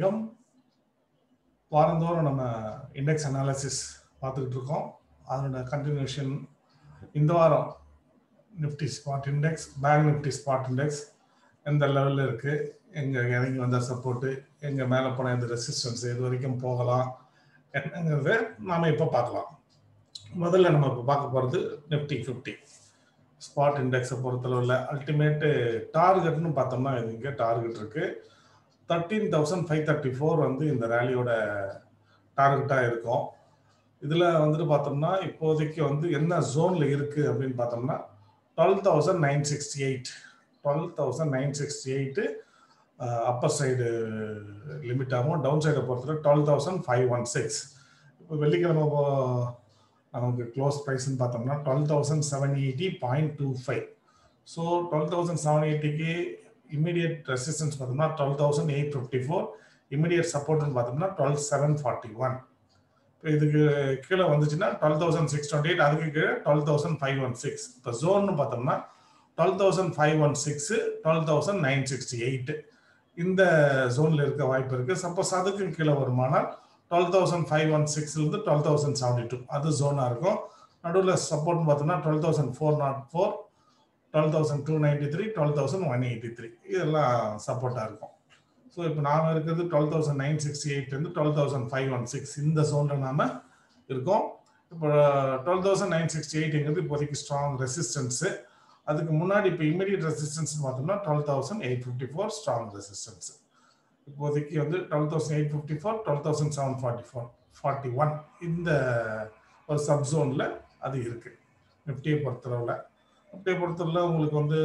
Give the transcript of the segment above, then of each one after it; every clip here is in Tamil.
வணக்கம் வாரந்தோறும் நம்ம இண்டெக்ஸ் அனாலிசிஸ் பார்த்துக்கிட்டு இருக்கோம் அதனோட கண்டினியூஷன் இந்த வாரம் Nifty spot index bank Nifty spot index எந்த லெவலில் இருக்குது எங்கே இறங்கி வந்த சப்போர்ட்டு எங்கே மேலே போன இந்த ரெசிஸ்டன்ஸ் இது வரைக்கும் போகலாம் என்னங்கிறத நாம் இப்போ பார்க்கலாம் முதல்ல நம்ம இப்போ பார்க்க போகிறது நிஃப்டி ஃபிஃப்டி ஸ்பாட் இண்டெக்ஸை பொறுத்தளவில் அல்டிமேட்டு டார்கெட்னு பார்த்தோம்னா இது இங்கே டார்கெட் இருக்குது thirteen thousand five thirty four வந்து இந்த ரேலியோட டார்கெட்டாக இருக்கும் இதில் வந்துட்டு பார்த்தோம்னா இப்போதைக்கு வந்து என்ன ஜோனில் இருக்குது அப்படின்னு பார்த்தோம்னா twelve thousand nine sixty eight twelve thousand nine sixty eight upper side limit ஆகும் டவுன் சைடை பொறுத்தவரை twelve thousand five one six இப்போ வெள்ளிக்கிழமை நமக்கு க்ளோஸ் ப்ரைஸ்ன்னு பார்த்தோம்னா twelve thousand seven eighty point two five so twelve thousand seven எயிட்டிக்கு இமீடியட் ரெசிஸ்டன்ஸ் பார்த்தோம்னா twelve thousand eight fifty four immediate சப்போர்ட்னு பார்த்தோம்னா டுவெல் செவன் ஃபார்ட்டி ஒன் இப்போ இதுக்கு கீழே வந்துச்சுன்னா twelve thousand six twenty eight அதுக்கு கீழே twelve thousand five one six இப்போ ஜோன்னு பார்த்தோம்னா twelve thousand five one six twelve thousand nine sixty eight இந்த ஜோனில் இருக்க வாய்ப்பு இருக்குது சப்போஸ் அதுக்கு கீழே வருமானால் டுவெல் தௌசண்ட் ஃபைவ் ஒன் சிக்ஸ்லேருந்து டுவெல் தௌசண்ட் செவன்டி டூ அது ஜோனாக இருக்கும் நடுவில் சப்போர்ட்னு பார்த்தோம்னா twelve thousand four nought four twelve thousand two ninety three twelve thousand one eighty three இதெல்லாம் சப்போர்ட்டாக இருக்கும் ஸோ இப்போ நாம் இருக்கிறது டுவெல் தௌசண்ட் நைன் சிக்ஸ்டி எயிட்லேருந்து twelve thousand five one six இந்த ஜோனில் நாம் இருக்கோம் இப்போ டுவெல் தௌசண்ட் நைன் சிக்ஸ்டி எயிட்டுங்கிறது இப்போதைக்கு ஸ்ட்ராங் ரெசிஸ்டன்ஸு அதுக்கு முன்னாடி இப்போ இமீடியட் ரெசிஸ்டன்ஸ் பார்த்தோம்னா twelve thousand eight fifty four strong resistance இப்போதைக்கு வந்து twelve thousand eight fifty four twelve thousand seven forty four forty one இந்த ஒரு சப் ஜோனில் அது இருக்குது நிஃப்டியை பொறுத்தளவில் நிஃப்டியை பொறுத்தளவில் உங்களுக்கு வந்து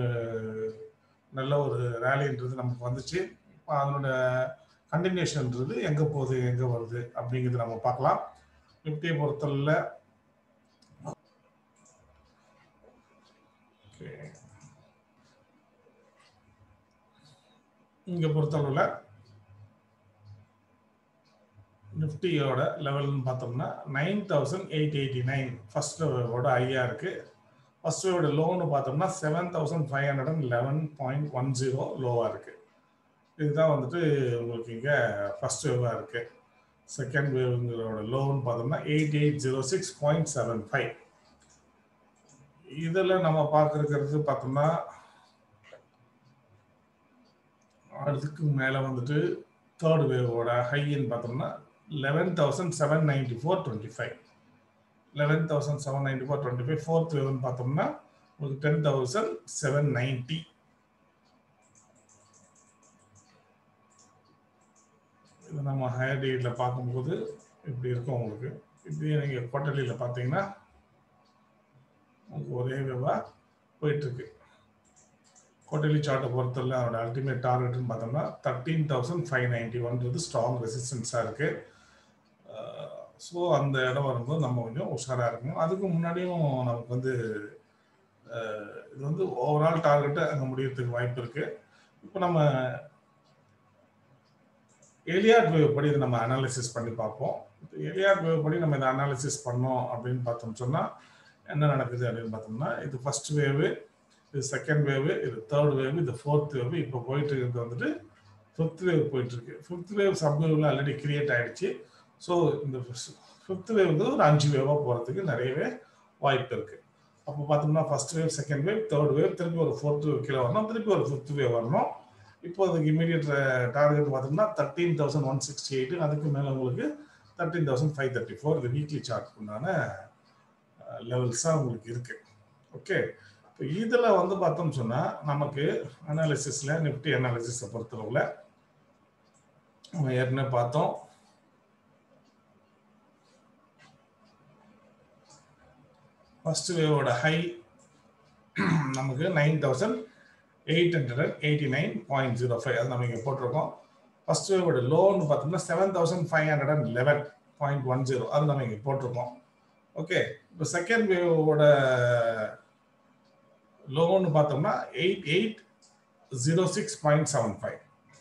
நல்ல ஒரு ரேலின்றது நமக்கு வந்துச்சு இப்போ அதனோட கண்டினியூஷன்ன்றது எங்கே போகுது எங்கே வருது அப்படிங்கிறது நம்ம பார்க்கலாம் நிஃப்டியை பொறுத்தளவில் இங்கே பொறுத்தளவில் நிஃப்டியோட லெவல்னு பார்த்தோம்னா nine thousand eight eighty nine first வேவோட ஐயா இருக்குது ஃபர்ஸ்ட் வேவோட லோன்னு பார்த்தோம்னா seven thousand five hundred and eleven point one zero லோவாக இருக்குது இதுதான் வந்துட்டு உங்களுக்கு இங்கே ஃபர்ஸ்ட் வேவாக இருக்குது செகண்ட் வேவுங்கிறோட லோன்னு பார்த்தோம்னா eight eight zero six point seven five இதில் நம்ம பார்க்குறது பார்த்தோம்னா அதுக்கு மேலே வந்துட்டு தேர்ட் வேவோட ஹைன்னு பார்த்தோம்னா eleven thousand seven ninety four twenty five eleven thousand seven ninety four twenty five fourth வேவ்னு பார்த்தோம்னா உங்களுக்கு டென் தௌசண்ட் செவன் நைன்ட்டி இது நம்ம ஹையர் டிகிரியில் பார்க்கும்போது இப்படி இருக்கும் உங்களுக்கு இப்படியே நீங்கள் குவார்டர்லியில் பார்த்தீங்கன்னா உங்களுக்கு ஒரே வேவாக போயிட்டுருக்கு குவார்டர்லி சார்ட்டை பொறுத்தவரை அவரோட அல்டிமேட் டார்கெட்னு பார்த்தோம்னா தேர்ட்டீன் தௌசண்ட் ஃபைவ் நைன்டி ஒன்றது ஸ்ட்ராங் ரெசிஸ்டன்ஸாக இருக்குது ஸோ அந்த இடம் வரும்போது நம்ம கொஞ்சம் உஷாராக இருக்கணும் அதுக்கு முன்னாடியும் நமக்கு வந்து இது வந்து ஓவரால் டார்கெட்டை அங்கே முடியறதுக்கு வாய்ப்பு இருக்குது இப்போ நம்ம எலியாட் வேவ் படி இதை நம்ம அனாலிசிஸ் பண்ணி பார்ப்போம் எலியாட் வேவ் படி நம்ம இதை அனாலிசிஸ் பண்ணோம் அப்படின்னு பார்த்தோம் சொன்னால் என்ன நடக்குது அப்படின்னு பார்த்தோம்னா இது ஃபர்ஸ்ட் வேவு இது செகண்ட் வேவு இது தேர்ட் வேவ் இது ஃபோர்த் வேவ் இப்போ போயிட்டு இருக்கிறது வந்துட்டு ஃபிஃப்த் வேவ் போயிட்டு இருக்கு ஃபிஃப்த் வேவ் சப் வேவ்ல ஆல்ரெடி கிரியேட் ஆயிடுச்சு ஸோ இந்த ஃபிஃப்த் வேவ் வந்து ஒரு அஞ்சு வேவாக போகிறதுக்கு நிறையவே வாய்ப்பு இருக்கு அப்போ பார்த்தோம்னா first wave second wave third wave திருப்பி ஒரு ஃபோர்த் வேவ் கீழே வரணும் திருப்பி ஒரு ஃபிஃப்த் வேவ் வரணும் இப்போ அதுக்கு இமீடியட் டார்கெட் பார்த்தோம்னா thirteen thousand one sixty eight அதுக்கு மேலே உங்களுக்கு thirteen thousand five thirty four இது வீக்லி சார்ட் உண்டான லெவல்ஸாக உங்களுக்கு இருக்கு ஓகே இப்போ இதில் வந்து பார்த்தோம் சொன்னால் நமக்கு அனாலிசிஸில் நிஃப்டி அனாலிசிஸை பொறுத்தளவில் நம்ம ஏற்கனவே பார்த்தோம் ஃபர்ஸ்ட் வேவோட ஹை நமக்கு nine thousand eight hundred and eighty nine point zero five அது நம்ம இங்கே போட்டிருக்கோம் ஃபர்ஸ்ட் வேவோட லோன்னு பார்த்தோம்னா seven thousand five hundred and eleven point one zero அது நம்ம இங்கே போட்டிருக்கோம் ஓகே இப்போ செகண்ட் வேவோட லோன்னு பார்த்தோம்னா eight eight zero six point seven five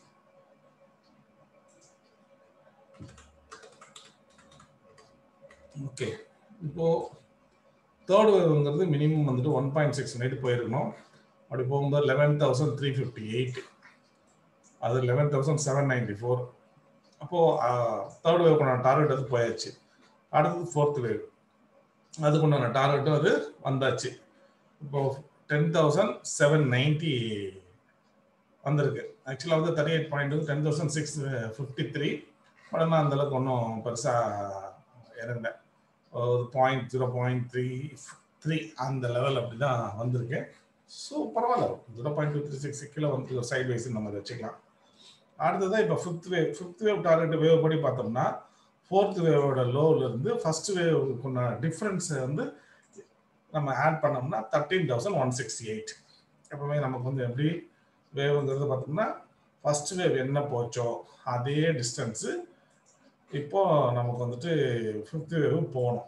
okay இப்போ தேர்ட் வேவ்ங்கிறது மினிமம் வந்துட்டு ஒன் பாயிண்ட் சிக்ஸ் நைட்டு போயிருக்கணும் அப்படி போகும்போது eleven thousand three fifty eight அது eleven thousand seven ninety four அப்போ தேர்ட் வேவ்க்குண்டான டார்கெட் அது போயாச்சு அடுத்தது ஃபோர்த் வேவ் அதுக்குண்டான டார்கெட்டும் அது வந்தாச்சு இப்போ டென் தௌசண்ட் செவன் நைன்டி வந்திருக்கு ஆக்சுவலாக வந்து தேர்ட்டி எயிட் பாயிண்ட் வந்து ten thousand six fifty three but நான் அந்தளவுக்கு ஒன்றும் பெருசாக இறங்கல ஒரு point zero point three three அந்த லெவல் அப்படி தான் வந்திருக்கு ஸோ பரவாயில்ல zero point two three six கீழே வந்து சைட் வைஸ் நம்ம அதை வச்சுக்கலாம் அடுத்ததான் இப்போ fifth wave fifth wave target wave படி பார்த்தோம்னா ஃபோர்த் வேவோட லோவில் இருந்து ஃபர்ஸ்ட் வேவுக்குள்ள டிஃப்ரென்ஸை வந்து நம்ம ஆட் பண்ணோம்னா thirteen thousand one sixty eight எப்பவுமே நமக்கு வந்து எப்படி வேவுங்கிறது பார்த்தோம்னா ஃபர்ஸ்ட் வேவ் என்ன போச்சோ அதே டிஸ்டன்ஸு இப்போ நமக்கு வந்துட்டு ஃபிஃப்த் வேவ் போகணும்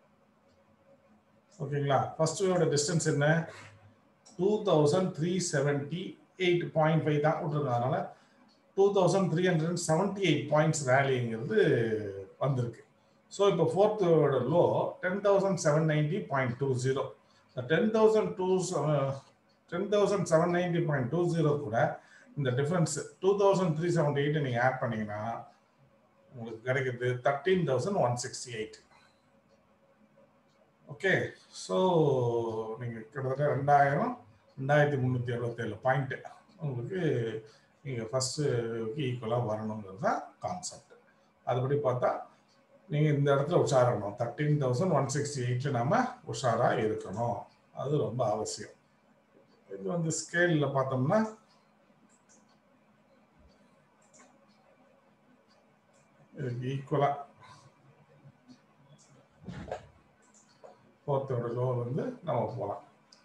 ஓகேங்களா ஃபர்ஸ்ட் வேவோட டிஸ்டன்ஸ் என்ன two thousand three seventy eight point five தான் விட்டுருக்கோம் அதனால two thousand three hundred seventy eight points ரேலிங்கிறது வந்திருக்கு ஸோ இப்போ ஃபோர்த்தோட low ten thousand seven ninety point two zero ten thousand two ten thousand seven ninety point two zero கூட இந்த difference two thousand three seventy eight நீங்கள் ஆட் பண்ணீங்கன்னா உங்களுக்கு கிடைக்கிறது thirteen thousand one sixty eight okay so நீங்கள் கிட்டத்தட்ட ரெண்டாயிரம் ரெண்டாயிரத்தி முந்நூற்றி எழுபத்தேழு பாயிண்ட்டு உங்களுக்கு நீங்கள் ஃபஸ்ட்டு ஈக்குவலாக வரணுங்கிறது தான் கான்செப்ட் அதுபடி பார்த்தா நீங்கள் இந்த இடத்துல உஷாரணும் தேர்ட்டீன் தௌசண்ட் ஒன் சிக்ஸ்டி எயிட்டில் நம்ம உஷாராக இருக்கணும் அது ரொம்ப அவசியம் இது வந்து ஸ்கேலில் பார்த்தோம்னா இதுக்கு ஈக்குவலாக ஃபோர்த்தோட லோ வந்து நம்ம போகலாம்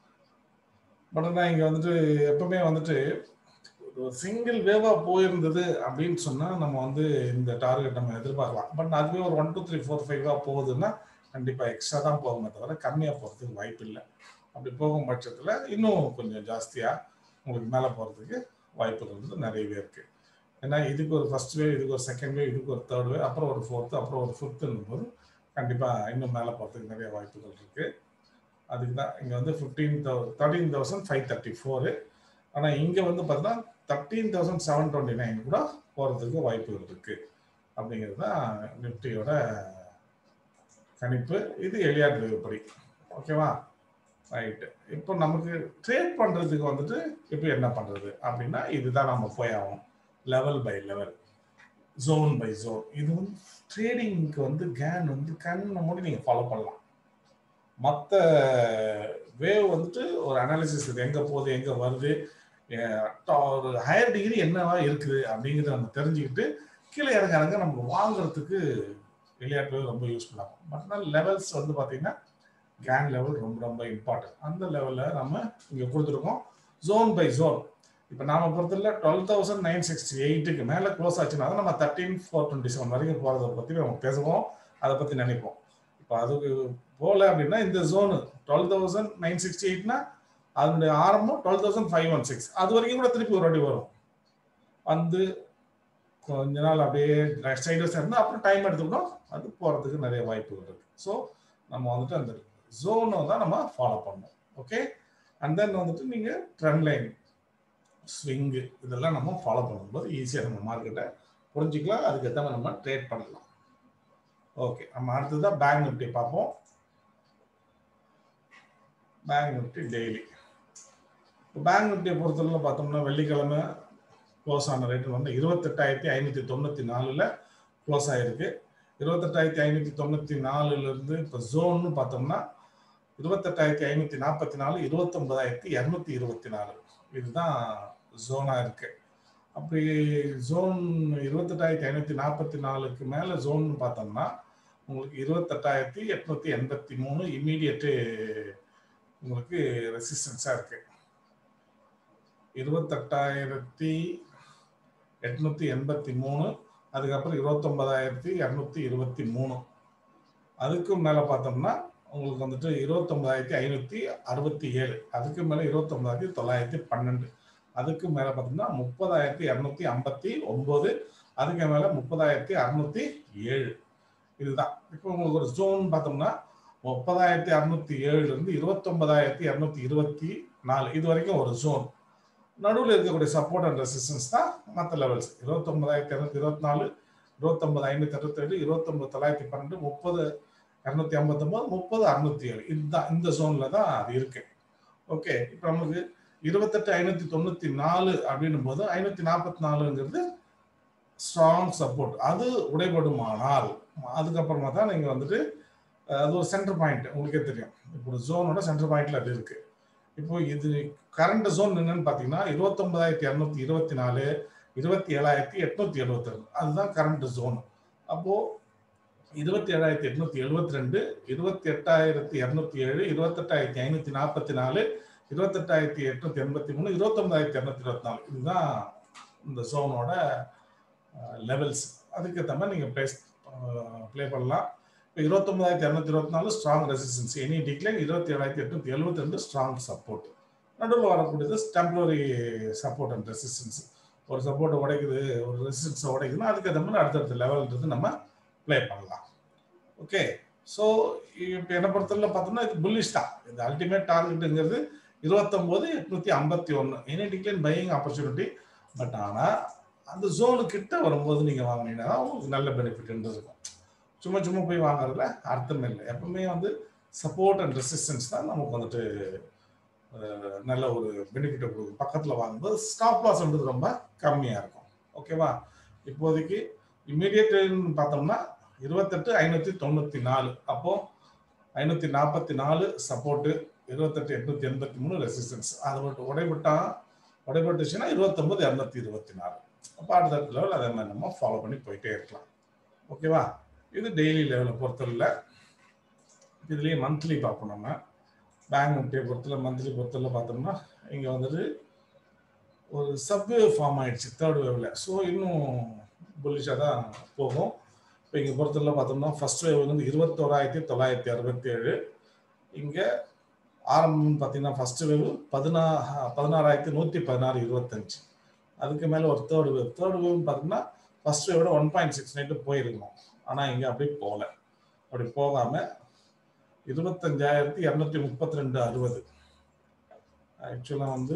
பட் ஆனால் இங்கே வந்துட்டு எப்பவுமே வந்துட்டு ஒரு சிங்கிள் வேவாக போயிருந்தது அப்படின்னு சொன்னால் நம்ம வந்து இந்த டார்கெட் நம்ம எதிர்பார்க்கலாம் பட் அதுவே ஒரு ஒன் டூ த்ரீ ஃபோர் ஃபைவாக போகுதுன்னா கண்டிப்பாக எக்ஸ்ட்ரா தான் போகுமே தவிர கம்மியாக போகிறதுக்கு வாய்ப்பு இல்லை அப்படி போகும் பட்சத்தில் இன்னும் கொஞ்சம் ஜாஸ்தியாக உங்களுக்கு மேலே போகிறதுக்கு வாய்ப்புகள் வந்து நிறையவே இருக்குது ஏன்னா இதுக்கு ஒரு ஃபர்ஸ்ட் வேவ் இதுக்கு ஒரு செகண்ட் வேவ் இதுக்கு ஒரு தேர்ட் வேவ் அப்புறம் ஒரு ஃபோர்த்து அப்புறம் ஒரு ஃபிஃப்த்துன்னும் போது கண்டிப்பாக இன்னும் மேலே போகிறதுக்கு நிறைய வாய்ப்புகள் இருக்குது அதுக்கு தான் இங்கே வந்து fifteen thou thirteen thousand five thirty four ஆனால் இங்கே வந்து பார்த்தீங்கன்னா thirteen thousand seven twenty nine கூட போகிறதுக்கு வாய்ப்புகள் இருக்குது அப்படிங்கிறது தான் நிஃப்டியோட கணிப்பு இது எளியாட் படி ஓகேவா ரைட்டு இப்போ நமக்கு ட்ரேட் பண்ணுறதுக்கு வந்துட்டு இப்போ என்ன பண்ணுறது அப்படின்னா இதுதான் நம்ம போய் ஆகும் level by level zone by zone இது வந்து ட்ரேடிங்க்கு வந்து கேன் வந்து கண்ணை மூடி நீங்கள் ஃபாலோ பண்ணலாம் மற்ற வேவ் வந்துட்டு ஒரு அனாலிசிஸ் இது எங்கே போகுது எங்கே வருது ஒரு ஹையர் டிகிரி என்னவா இருக்குது அப்படிங்கிறத நம்ம தெரிஞ்சுக்கிட்டு கீழே இறங்க இறங்க நமக்கு வாங்குறதுக்கு விளையாட்டு ரொம்ப யூஸ்ஃபுல் ஆகும் பட் லெவல்ஸ் வந்து பார்த்தீங்கன்னா கேன் லெவல் ரொம்ப ரொம்ப இம்பார்ட்டன்ட் அந்த லெவலில் நம்ம இங்கே கொடுத்துருக்கோம் ஜோன் பை ஜோன் இப்போ நாம பொறுத்தல டுவெல் தௌசண்ட் நைன் சிக்ஸ்டி எயிட்டுக்கு மேலே க்ளோஸ் ஆச்சுன்னா நம்ம தேர்ட்டீன் ஃபோர் டுவெண்ட்டி செவன் வரைக்கும் போகிறத பற்றி நம்ம பேசுவோம் அதை பற்றி நினைப்போம் இப்போ அதுக்கு போகல அப்படின்னா இந்த zone twelve thousand nine sixty எயிட்னா அதனுடைய ஆரம்பம் twelve thousand five one six அது வரைக்கும் கூட திருப்பி ஒரு வாட்டி வரும் வந்து கொஞ்ச நாள் அப்படியே சைடஸ் இருந்தால் அப்புறம் டைம் எடுத்துக்கிட்டோம் அது போகிறதுக்கு நிறைய வாய்ப்புகள் இருக்கு ஸோ நம்ம வந்துட்டு அந்த ஜோனை தான் நம்ம ஃபாலோ பண்ணணும் ஓகே அண்ட் தென் வந்துட்டு நீங்கள் ட்ரெண்ட் லைன் ஸ்விங்கு இதெல்லாம் நம்ம ஃபாலோ பண்ணும்போது ஈஸியாக நம்ம மார்க்கெட்டை புரிஞ்சுக்கலாம் அதுக்கேற்ற நம்ம ட்ரேட் பண்ணலாம் ஓகே நம்ம அடுத்ததான் பேங்க் நிஃப்டி பார்ப்போம் பேங்க் நிஃப்டி டெய்லி இப்போ பேங்க் நிஃப்டியை பொறுத்தவரை பார்த்தோம்னா வெள்ளிக்கிழமை க்ளோஸ் ஆன ரேட்டு வந்து இருபத்தெட்டாயிரத்தி ஐநூற்றி தொண்ணூற்றி நாலில் க்ளோஸ் ஆகிருக்கு இருபத்தெட்டாயிரத்தி ஐநூற்றி தொண்ணூற்றி நாலுலேருந்து இப்போ ஜோன்னு பார்த்தோம்னா இருபத்தெட்டாயிரத்தி ஐநூற்றி நாற்பத்தி நாலு இருபத்தொன்பதாயிரத்தி இரநூத்தி இருபத்தி நாலு இதுதான் ஜோனாக இருக்கு அப்படி ஜோன் இருபத்தெட்டாயிரத்தி ஐநூற்றி நாற்பத்தி நாலுக்கு மேலே ஜோன் பார்த்தோம்னா உங்களுக்கு இருபத்தெட்டாயிரத்தி எட்நூற்றி எண்பத்தி மூணு இம்மீடியட்டு உங்களுக்கு ரெசிஸ்டன்ஸாக இருக்கு இருபத்தெட்டாயிரத்தி எட்நூற்றி எண்பத்தி மூணு அதுக்கப்புறம் இருபத்தொன்பதாயிரத்தி இரநூத்தி இருபத்தி மூணு அதுக்கும் மேலே பார்த்தோம்னா உங்களுக்கு வந்துட்டு இருபத்தொன்பதாயிரத்தி ஐநூற்றி அறுபத்தி ஏழு அதுக்கு மேலே இருபத்தொன்பதாயிரத்தி தொள்ளாயிரத்தி பன்னெண்டு அதுக்கு மேலே பார்த்தோம்னா முப்பதாயிரத்தி இரநூத்தி ஐம்பத்தி ஒம்பது அதுக்கு மேலே முப்பதாயிரத்தி அறுநூத்தி ஏழு இதுதான் இப்போ உங்களுக்கு ஒரு ஜோன் பார்த்தோம்னா முப்பதாயிரத்தி அறுநூத்தி ஏழுலேருந்து இருபத்தொன்பதாயிரத்தி இரநூத்தி இருபத்தி நாலு இது வரைக்கும் ஒரு ஜோன் நடுவில் இருக்கக்கூடிய சப்போர்ட் அண்ட் ரெசிஸ்டன்ஸ் தான் மற்ற லெவல்ஸ் இருபத்தொன்பதாயிரத்தி இரநூத்தி இருபத்தி நாலு இருபத்தொன்பது ஐநூத்தி அறுபத்தேழு இருபத்தொன்பது தொள்ளாயிரத்தி பன்னெண்டு முப்பது இரநூத்தி ஐம்பத்தொன்பது முப்பது அறுநூத்தி ஏழு இதுதான் இந்த ஜோன்ல தான் அது இருக்கு ஓகே இப்போ நமக்கு இருபத்தெட்டு ஐநூத்தி தொண்ணூத்தி நாலு அப்படின்னும் போது ஐநூத்தி நாற்பத்தி நாலுங்கிறது ஸ்ட்ராங் சப்போர்ட் அது உடைபடுமானால் அதுக்கப்புறமா தான் நீங்க வந்துட்டு அது ஒரு சென்டர் பாயிண்ட் உங்களுக்கே தெரியும் இப்போ ஜோனோட சென்டர் பாயிண்ட்ல அது இருக்கு இப்போ இது கரண்ட் ஜோன் என்னன்னு பாத்தீங்கன்னா இருபத்தொன்பதாயிரத்தி இரநூத்தி இருபத்தி நாலு இருபத்தி ஏழாயிரத்தி எட்நூத்தி எழுபத்தி ரெண்டு அதுதான் கரண்ட் ஜோன் அப்போ இருபத்தி ஏழாயிரத்தி எட்நூத்தி எழுபத்தி ரெண்டு இருபத்தி எட்டாயிரத்தி இரநூத்தி ஏழு இருபத்தெட்டாயிரத்தி ஐநூத்தி நாற்பத்தி நாலு இருபத்தெட்டாயிரத்தி எட்நூத்தி எண்பத்தி மூணு இருபத்தொன்பதாயிரத்தி இரநூத்தி இருபத்தி நாலு இதுதான் இந்த ஜோனோட லெவல்ஸ் அதுக்கேற்ற மாதிரி நீங்கள் ப்ளேஸ் ப்ளே பண்ணலாம் இப்போ இருபத்தொன்பதாயிரத்தி இரநூத்தி இருபத்தி நாலு ஸ்ட்ராங் ரெசிஸ்டன்ஸ் எனி டிக்ளைன் இருபத்தி ஏழாயிரத்தி எட்நூத்தி எழுபத்தி ரெண்டு ஸ்ட்ராங் சப்போர்ட் நடுவில் வரக்கூடியது டெம்பரரி சப்போர்ட் அண்ட் ரெசிஸ்டன்ஸ் ஒரு சப்போர்ட்டை உடைக்குது ஒரு ரெசிஸ்டன்ஸை உடைக்குதுன்னா அதுக்கேற்ற மாதிரி அடுத்தடுத்த லெவல்ன்றது நம்ம ப்ளே பண்ணலாம் ஓகே ஸோ இப்போ என்னை பொறுத்தவரை பார்த்தோம்னா இது புல்லிஷ் தான் இந்த அல்டிமேட் டார்கெட்டுங்கிறது இருபத்தொம்போது எட்நூத்தி ஐம்பத்தி ஒன்று any decline buying opportunity but ஆனால் அந்த ஜோனு கிட்ட வரும்போது நீங்கள் வாங்கினீங்கன்னா உங்களுக்கு நல்ல பெனிஃபிட் இருக்கும் சும்மா சும்மா போய் வாங்குறதுல அர்த்தம் இல்லை எப்பவுமே வந்து சப்போர்ட் அண்ட் ரெசிஸ்டன்ஸ் தான் நமக்கு வந்துட்டு நல்ல ஒரு பெனிஃபிட்டை கொடுக்கும் பக்கத்தில் வாங்கும்போது ஸ்டாப் லாஸ்ன்றது ரொம்ப கம்மியாக இருக்கும் ஓகேவா இப்போதைக்கு இம்மீடியட் பார்த்தோம்னா இருபத்தெட்டு ஐநூற்றி தொண்ணூற்றி நாலு அப்போ ஐநூற்றி நாற்பத்தி நாலு சப்போர்ட்டு இருபத்தெட்டு எட்நூத்தி எண்பத்தி மூணு ரெசிஸ்டன்ஸ் அதை விட்டு உடைபட்டா உடைபட்டுச்சுன்னா இருபத்தொம்பது இரநூத்தி இருபத்தி நாலு அப்போ அடுத்த லெவல் அதே மாதிரி நம்ம ஃபாலோ பண்ணி போயிட்டே இருக்கலாம் ஓகேவா இது டெய்லி லெவலை பொறுத்தவரை இதுலேயே மந்த்லி பார்ப்போம் நம்ம பேங்க் நிஃப்டியை பொறுத்தல மந்த்லி பொறுத்தவரை பார்த்தோம்னா இங்கே வந்துட்டு ஒரு சப்வே ஃபார்ம் ஆயிடுச்சு தேர்ட் வேவ்ல ஸோ இன்னும் புல்லிஷாக தான் போகும் இப்போ இங்கே பொறுத்தவரை பார்த்தோம்னா ஃபர்ஸ்ட் வேவ் வந்து இருபத்தோராயிரத்தி தொள்ளாயிரத்தி அறுபத்தி ஏழு இங்கே ஆரம்பம்னு பார்த்தீங்கன்னா ஃபர்ஸ்ட் வேவ் பதினா பதினாறாயிரத்தி நூற்றி பதினாறு இருபத்தஞ்சு அதுக்கு மேலே ஒரு தேர்ட் வேவ் தேர்ட் வேவ்னு பார்த்தோம்னா ஃபர்ஸ்ட் வேவோட ஒன் பாயிண்ட் சிக்ஸ் நைட்டு போயிருக்கணும் ஆனால் இங்கே அப்படி போகல அப்படி போகாமல் இருபத்தஞ்சாயிரத்தி இரநூத்தி முப்பத்தி ரெண்டு அறுபது ஆக்சுவலாக வந்து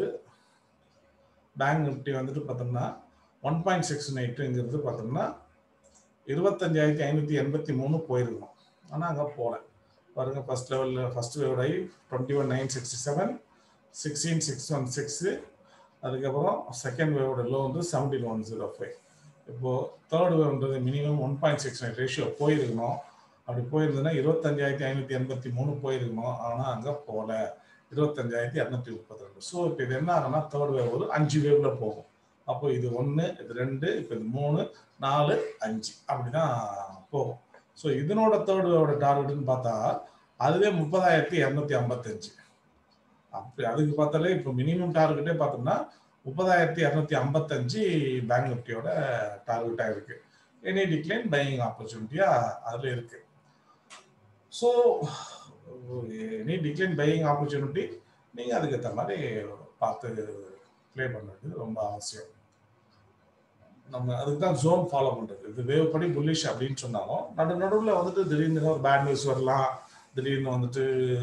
பேங்க் நிஃப்டி வந்துட்டு பார்த்தோம்னா ஒன் பாயிண்ட் சிக்ஸ் நைட்டுங்கிறது பார்த்தோம்னா இருபத்தஞ்சாயிரத்தி ஐநூற்றி எண்பத்தி மூணு போயிருக்கணும் ஆனால் அங்கே போகல பாருங்க ஃபர்ஸ்ட் லெவலில் ஃபர்ஸ்ட் வேவோட twenty one nine sixty seven sixteen six one six அதுக்கப்புறம் செகண்ட் வேவோட லோ வந்து செவன்டீன் ஒன் ஜீரோ ஃபைவ் இப்போது தேர்ட் வேவ்ன்றது minimum one point six nine ratio போயிருக்கணும் அப்படி போயிருந்ததுன்னா இருபத்தஞ்சாயிரத்தி ஐநூற்றி எண்பத்தி மூணு போயிருக்கணும் ஆனால் அங்கே போகல இருபத்தஞ்சாயிரத்தி இரநூத்தி முப்பத்தி ரெண்டு ஸோ இப்போ இது என்ன ஆகும்னா தேர்ட் வேவ் ஒரு அஞ்சு வேவில் போகும் அப்போ இது ஒன்று இது ரெண்டு இப்போ இது மூணு நாலு அஞ்சு அப்படி தான் போகும் ஸோ இதனோட தேர்ட் வேவோட டார்கெட்னு பார்த்தா அதுவே முப்பதாயிரத்தி இரநூத்தி ஐம்பத்தஞ்சு அப்படி அதுக்கு பார்த்தாலே இப்போ மினிமம் டார்கெட்டே பார்த்தோம்னா முப்பதாயிரத்தி இரநூத்தி ஐம்பத்தஞ்சு பேங்க் நிஃப்டியோட டார்கெட்டாக இருக்கு எனி டிக்ளைன் பையிங் ஆப்பர்ச்சுனிட்டியா அதில் இருக்கு so any decline buying opportunity நீங்கள் அதுக்கேற்ற மாதிரி பார்த்து ப்ளே பண்ண வேண்டியது ரொம்ப அவசியம் நம்ம அதுக்கு தான் ஜோன் ஃபாலோ பண்ணுறது இது வேவ் படி புல்லிஷ் அப்படின்னு சொன்னாலும் நடு நடுவில் வந்துட்டு திடீர்னு ஒரு பேட் நியூஸ் வரலாம் திடீர்னு வந்துட்டு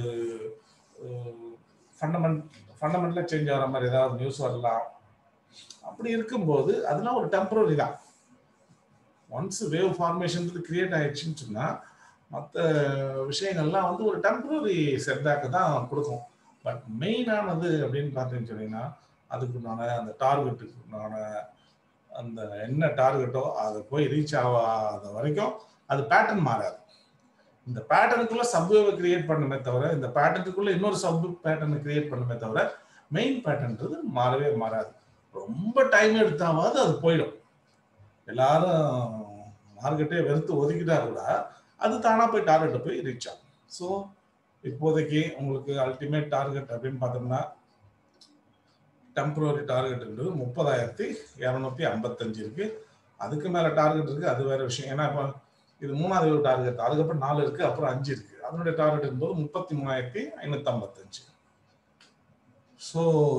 ஃபண்டமெண்ட் ஃபண்டமெண்டலாக சேஞ்ச் ஆகிற மாதிரி ஏதாவது நியூஸ் வரலாம் அப்படி இருக்கும்போது அதெல்லாம் ஒரு டெம்பரரி தான் ஒன்ஸ் வேவ் ஃபார்மேஷன் கிரியேட் ஆயிடுச்சுன்னு சொன்னால் மற்ற விஷயங்கள்லாம் வந்து ஒரு டெம்பரரி செட்பேக்கு தான் கொடுக்கும் பட் மெயினானது அப்படின்னு பார்த்தீங்கன்னு சொன்னீங்கன்னா அதுக்குண்டான அந்த டார்கெட்டுக்குண்டான அந்த என்ன டார்கெட்டோ அதை போய் ரீச் ஆகாத வரைக்கும் அது பேட்டர்ன் மாறாது இந்த பேட்டர்னுக்குள்ள சப்வேவை கிரியேட் பண்ணுமே தவிர இந்த பேட்டர்னுக்குள்ள இன்னொரு சப் பேட்டர்னை கிரியேட் பண்ணுமே தவிர மெயின் பேட்டர்ன்றது மாறவே மாறாது ரொம்ப டைம் எடுத்தாவது அது போயிடும் எல்லாரும் மார்க்கெட்டே வெறுத்து ஒதுக்கிட்டா கூட அது தானா போய் டார்கெட்டை போய் ரீச் ஆகும் ஸோ இப்போதைக்கு உங்களுக்கு அல்டிமேட் டார்கெட் அப்படின்னு பார்த்தோம்னா டெம்பரரி டார்கெட்ன்றது முப்பதாயிரத்தி இரநூத்தி ஐம்பத்தஞ்சு இருக்கு அதுக்கு மேல டார்கெட் இருக்கு அது வேற விஷயம் ஏன்னா இப்போ இது மூணாவது டார்கெட் அதுக்கப்புறம் நாலு இருக்கு அப்புறம் அஞ்சு இருக்கு அதனுடைய டார்கெட் என்பது முப்பத்தி மூணாயிரத்தி ஐநூத்தி ஐம்பத்தஞ்சு ஸோ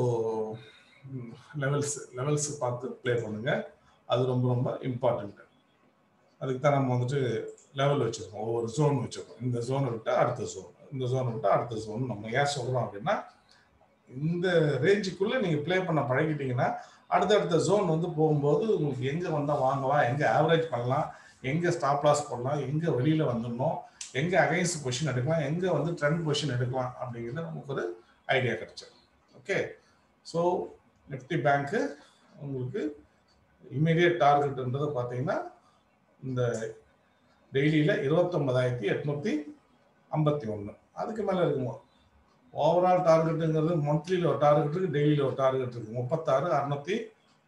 லெவல்ஸ் லெவல்ஸ் பார்த்து ப்ளே பண்ணுங்க அது ரொம்ப ரொம்ப இம்பார்ட்டன்ட் அதுக்கு தான் நம்ம வந்துட்டு லெவல் வச்சிருக்கோம் ஒவ்வொரு ஜோன் வச்சிருக்கோம் இந்த ஜோனை விட்டா அடுத்த ஜோன் இந்த ஜோனை விட்டா அடுத்த ஜோன் நம்ம ஏன் சொல்றோம் அப்படின்னா இந்த ரேஞ்சுக்குள்ள நீங்க ப்ளே பண்ண பழகிட்டீங்கன்னா அடுத்தடுத்த ஜோன் வந்து போகும்போது உங்களுக்கு எங்க வந்தா வாங்கலாம் எங்க ஆவரேஜ் பண்ணலாம் எங்கே ஸ்டாப் லாஸ் போடலாம் எங்கே வெளியில் வந்துடணும் எங்கே அகைன்ஸ்ட் பொசிஷன் எடுக்கலாம் எங்கே வந்து ட்ரெண்ட் பொசிஷன் எடுக்கலாம் அப்படிங்கிறது நமக்கு ஒரு ஐடியா கிடைச்சது ஓகே ஸோ நிஃப்டி பேங்க்கு உங்களுக்கு இமீடியட் டார்கெட்ன்றது பார்த்தீங்கன்னா இந்த டெய்லியில் இருபத்தொன்பதாயிரத்தி எட்நூற்றி ஐம்பத்தி ஒன்று அதுக்கு மேலே இருக்குமோ ஓவரால் டார்கெட்டுங்கிறது மந்த்லியில் ஒரு டார்கெட் இருக்குது டெய்லியில் ஒரு டார்கெட் இருக்குது முப்பத்தாறு அறுநூத்தி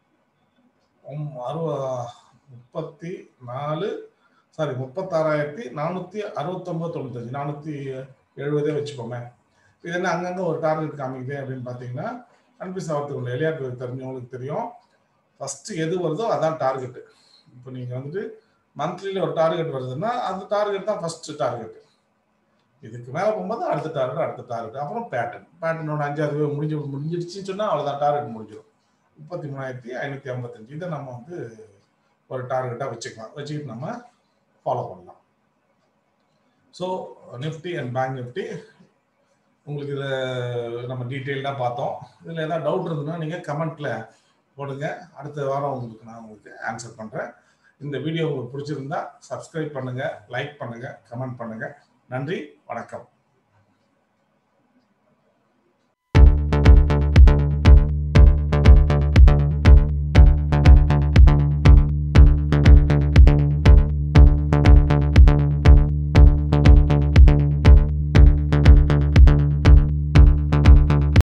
அறுவ முப்பத்தி நாலு சாரி முப்பத்தாறாயிரத்தி நானூற்றி அறுபத்தொம்பது தொண்ணூத்தஞ்சு நானூற்றி எழுபதே வச்சுக்கோமே இது என்ன அங்கங்கே ஒரு டார்கெட் காமிக்குது அப்படின்னு பார்த்தீங்கன்னா கன்ஃபியூஸ் ஆகிறதுக்கு உள்ள விளையாட்டு தெரிஞ்சவங்களுக்கு தெரியும் ஃபஸ்ட்டு எது வருதோ அதான் டார்கெட்டு இப்போ நீங்கள் வந்துட்டு மந்த்லியில் ஒரு டார்கெட் வருதுன்னா அந்த டார்கெட் தான் ஃபஸ்ட்டு டார்கெட் இதுக்கு மேலே போகும்போது அடுத்த டார்கெட் அடுத்த டார்கெட் அப்புறம் பேட்டர்ன் பேட்டர்னோட அஞ்சாவது முடிஞ்சு முடிஞ்சிடுச்சுன்னு சொன்னால் அவ்வளோதான் டார்கெட் முடிஞ்சிடும் முப்பத்தி மூணாயிரத்தி ஐநூற்றி ஐம்பத்தஞ்சு இதை நம்ம வந்து ஒரு டார்கெட்டாக வச்சுக்கலாம் வச்சுக்கிட்டு நம்ம ஃபாலோ பண்ணலாம் so Nifty and bank Nifty உங்களுக்கு இதில் நம்ம டீட்டெயில்டாக பார்த்தோம் இதில் எதாவது டவுட் இருந்ததுன்னா நீங்கள் கமெண்ட்டில் போடுங்க அடுத்த வாரம் உங்களுக்கு நான் உங்களுக்கு ஆன்சர் பண்ணுறேன் இந்த வீடியோ உங்களுக்கு பிடிச்சிருந்தா சப்ஸ்கிரைப் பண்ணுங்கள் லைக் பண்ணுங்கள் கமெண்ட் பண்ணுங்கள் நன்றி வணக்கம்